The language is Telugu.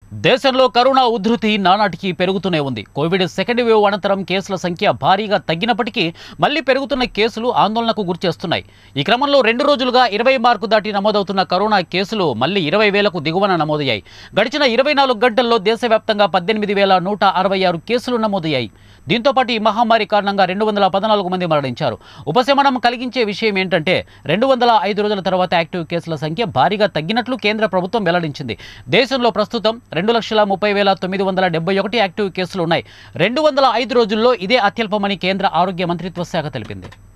దేశంలో కరోనా ఉధృతి నానాటికి పెరుగుతూనే ఉంది కోవిడ్ సెకండ్ వేవ్ అనంతరం కేసుల సంఖ్య భారీగా తగ్గినప్పటికీ మళ్లీ పెరుగుతున్న కేసులు ఆందోళనకు గురిచేస్తున్నాయి ఈ క్రమంలో రెండు రోజులుగా ఇరవై మార్కు దాటి నమోదవుతున్న కరోనా కేసులు మళ్లీ ఇరవై వేలకు దిగువన నమోదయ్యాయి గడిచిన ఇరవై నాలుగు గంటల్లో దేశవ్యాప్తంగా పద్దెనిమిది వేల నూట అరవై ఆరు కేసులు నమోదయ్యాయి దీంతో పాటు ఈ మహమ్మారి కారణంగా రెండు వందల పద్నాలుగు మంది మరణించారు ఉపశమనం కలిగించే విషయం ఏంటంటే రెండు వందల ఐదు రోజుల తర్వాత యాక్టివ్ కేసుల సంఖ్య భారీగా తగ్గినట్లు కేంద్ర ప్రభుత్వం వెల్లడించింది దేశంలో ప్రస్తుతం రెండు లక్షల ముప్పై వేల తొమ్మిది వందల డెబ్బై ఒకటి యాక్టివ్ కేసులు ఉన్నాయి రెండు వందల ఐదు రోజుల్లో ఇదే అత్యల్పమని కేంద్ర ఆరోగ్య మంత్రిత్వ శాఖ తెలిపింది